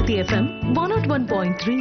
Bharati FM one nought one point three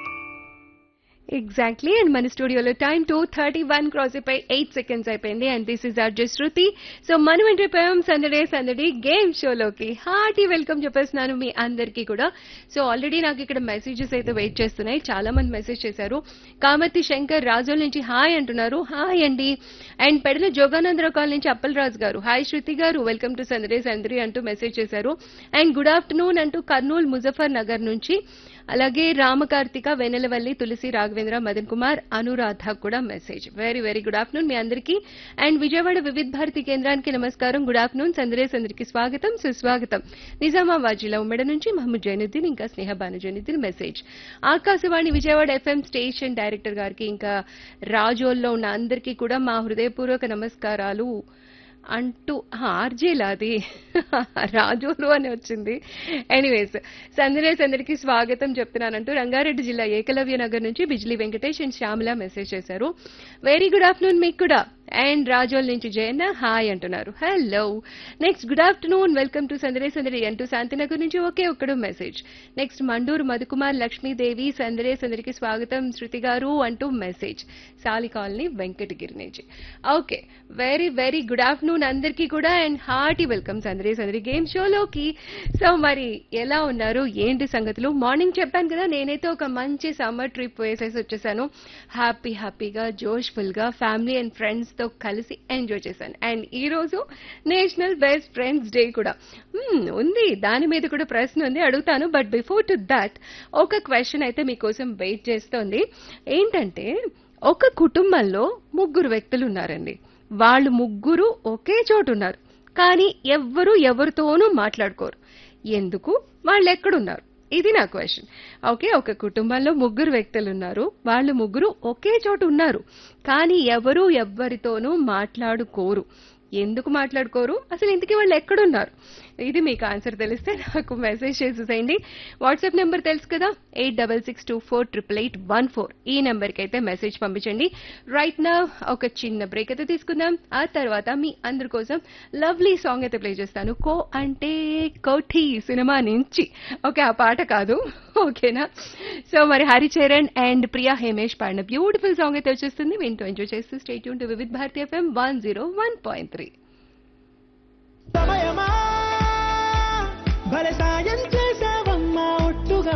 exactly and మన స్టూడియోలో time two thirty one cross అయిపోయి eight seconds అయిపోయింది and this is R J Shruti so మనం ఎంట్రిపోయాం సందడే సందడి గేమ్ షోలోకి హార్టీ వెల్కమ్ చెప్పేస్తున్నాను మీ అందరికీ కూడా సో ఆల్రెడీ నాకు ఇక్కడ మెసేజెస్ అయితే వెయిట్ చేస్తున్నాయి చాలా మంది మెసేజ్ చేశారు కామతి శంకర్ రాజోల్ నుంచి హాయ్ అంటున్నారు హాయ్ అండి అండ్ పెడల జోగానందరావు కాల్ నుంచి అప్పలరాజు గారు హాయ్ శృతి గారు వెల్కమ్ టు సందడే సందడి అంటూ మెసేజ్ చేశారు అండ్ గుడ్ ఆఫ్టర్నూన్ అంటూ కర్నూలు ముజఫర్ నగర్ నుంచి అలాగే రామకార్తిక వెనెలవల్లి తులసి రాఘవేంద్ర మదన్ కుమార్ అనురాధ కూడా message very very good afternoon మీ అందరికీ అండ్ విజయవాడ వివిధ్ భారతి కేంద్రానికి నమస్కారం గుడ్ ఆఫ్టర్నూన్ సందరేస్ అందరికి స్వాగతం సుస్వాగతం నిజామాబాద్ జిల్లా ఉమ్మడి నుంచి మహమ్మద్ జైనుద్దీన్ ఇంకా Sneha Banu Zainuddin message Akashvani Vijayawada FM station director గారికి ఇంకా రాజోల్లో ఉన్న అందరికీ కూడా మా హృదయపూర్వక నమస్కారాలు అంటూ ఆర్జేలా అది రాజోలు అని వచ్చింది ఎనీవేస్ సందరేస్ అందరికీ స్వాగతం చెప్తున్నానంటూ రంగారెడ్డి జిల్లా ఏకలవ్య నగర్ నుంచి బిజ్లీ వెంకటేష్ అండ్ శ్యామల మెసేజ్ చేశారు వెరీ గుడ్ ఆఫ్టర్నూన్ మీకు కూడా అండ్ రాజోల్ నుంచి జయన్న హాయ్ అంటున్నారు hello next good afternoon welcome to సందరే సందరి అంటూ శాంతినగర్ నుంచి ఒకే ఒక్కడు మెసేజ్ నెక్స్ట్ మండూరు మధుకుమార్ లక్ష్మీదేవి సందరే సందరికి స్వాగతం శృతి గారు అంటూ మెసేజ్ సాలి కాలనీ వెంకటగిరి నుంచి okay very very good afternoon అందరికీ కూడా అండ్ హార్టీ వెల్కమ్ సందరే సందరి గేమ్ షోలోకి సో మరి ఎలా ఉన్నారు ఏంటి సంగతులు మార్నింగ్ చెప్పాను కదా నేనైతే ఒక మంచి సమ్మర్ ట్రిప్ వేసేసి వచ్చేసాను హ్యాపీ హ్యాపీగా జోష్ఫుల్ గా ఫ్యామిలీ అండ్ ఫ్రెండ్స్ తో కలిసి ఎంజాయ్ చేశాను అండ్ ఈ రోజు నేషనల్ బెస్ట్ ఫ్రెండ్స్ డే కూడా Hmm, ఉంది దాని మీద కూడా ప్రశ్న ఉంది అడుగుతాను బట్ బిఫోర్ టు దట్ ఒక క్వశ్చన్ అయితే మీకోసం వెయిట్ చేస్తోంది ఏంటంటే ఒక కుటుంబంలో ముగ్గురు వ్యక్తులు ఉన్నారండి వాళ్ళు ముగ్గురు ఒకే చోటు ఉన్నారు కానీ ఎవ్వరు ఎవరితోనూ మాట్లాడుకోరు ఎందుకు వాళ్ళు ఎక్కడున్నారు ఇది నా క్వశ్చన్ ఓకే ఒక కుటుంబంలో ముగ్గురు వ్యక్తులు ఉన్నారు వాళ్ళు ముగ్గురు ఒకే చోటు ఉన్నారు కానీ ఎవరు ఎవ్వరితోనూ మాట్లాడుకోరు ఎందుకు మాట్లాడుకోరు అసలు ఇంతకీ వాళ్ళు ఎక్కడున్నారు ఇది మీకు ఆన్సర్ తెలిస్తే నాకు మెసేజ్ చేసేసేయండి వాట్సాప్ నెంబర్ తెలుసు కదా eight double six two four triple eight one four ఈ నెంబర్కి అయితే మెసేజ్ పంపించండి రైట్ నా ఒక చిన్న బ్రేక్ అయితే తీసుకుందాం ఆ తర్వాత మీ అందరి కోసం లవ్లీ సాంగ్ అయితే ప్లే చేస్తాను కో అంటే కోఠి సినిమా నుంచి ఓకే ఆ పాట కాదు ఓకేనా సో మరి హరిచరణ్ అండ్ ప్రియా హేమేష్ పాడిన బ్యూటిఫుల్ సాంగ్ అయితే వచ్చేస్తుంది వింటూ ఎంజాయ్ చేస్తూ స్టేట్ యూన్ to Vividh Bharati FM one zero one point three సమయమా భలే సాయం చేసావమ్మా ఒట్టుగా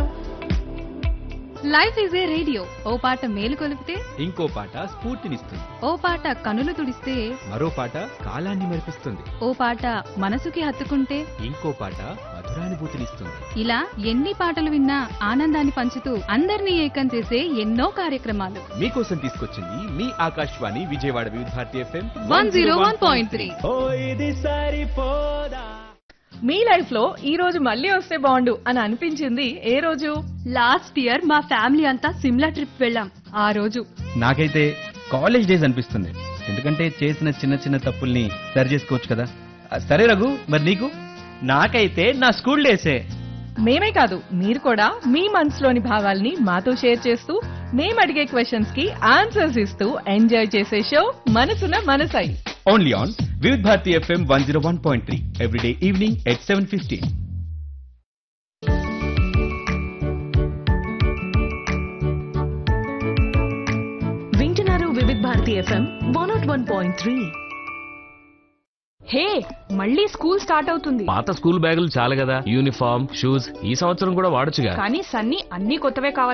లైఫ్ ఈజ్ ఏ రేడియో ఓ పాట మేలు కొలిపితే ఇంకో పాట స్ఫూర్తినిస్తుంది ఓ పాట కనులు తుడిస్తే మరో పాట కాలాన్ని మెరిపిస్తుంది ఓ పాట మనసుకి హత్తుకుంటే ఇంకో పాట మధురానుభూతినిస్తుంది ఇలా ఎన్ని పాటలు విన్నా ఆనందాన్ని పంచుతూ అందరినీ ఏకం చేసే ఎన్నో కార్యక్రమాలు మీకోసం తీసుకొచ్చింది మీ Akashvani Vijayawada Vividh Bharati FM one zero one point three ఓ ఇది సరిపోదా మీ లైఫ్ లో ఈ రోజు మళ్ళీ వస్తే బాగుండు అని అనిపించింది ఏ రోజు లాస్ట్ ఇయర్ మా ఫ్యామిలీ అంతా సిమ్లా ట్రిప్ వెళ్ళాం ఆ రోజు నాకైతే కాలేజ్ డేస్ అనిపిస్తుంది ఎందుకంటే చేసిన చిన్న చిన్న తప్పుల్ని సరి చేసుకోవచ్చు కదా ఆ, సరే రఘు మరి నీకు నాకైతే నా స్కూల్ డేసే మేమే కాదు మీరు కూడా మీ మనసులోని భావాల్ని మాతో షేర్ చేస్తూ మేము అడిగే క్వశ్చన్స్ కి ఆన్సర్స్ ఇస్తూ ఎంజాయ్ చేసే షో మనసున మనసై only on Vividh Bharati FM one zero one point three everyday evening at seven fifteen వింటున్నారు Vividh Bharati FM one nought one point three hey మళ్ళీ స్కూల్ స్టార్ట్ అవుతుంది పాత స్కూల్ బ్యాగులు చాలు కదా యూనిఫామ్ షూస్ ఈ సంవత్సరం కూడా వాడొచ్చుగా కానీ సన్నీ అన్ని కొత్తవే కావాలి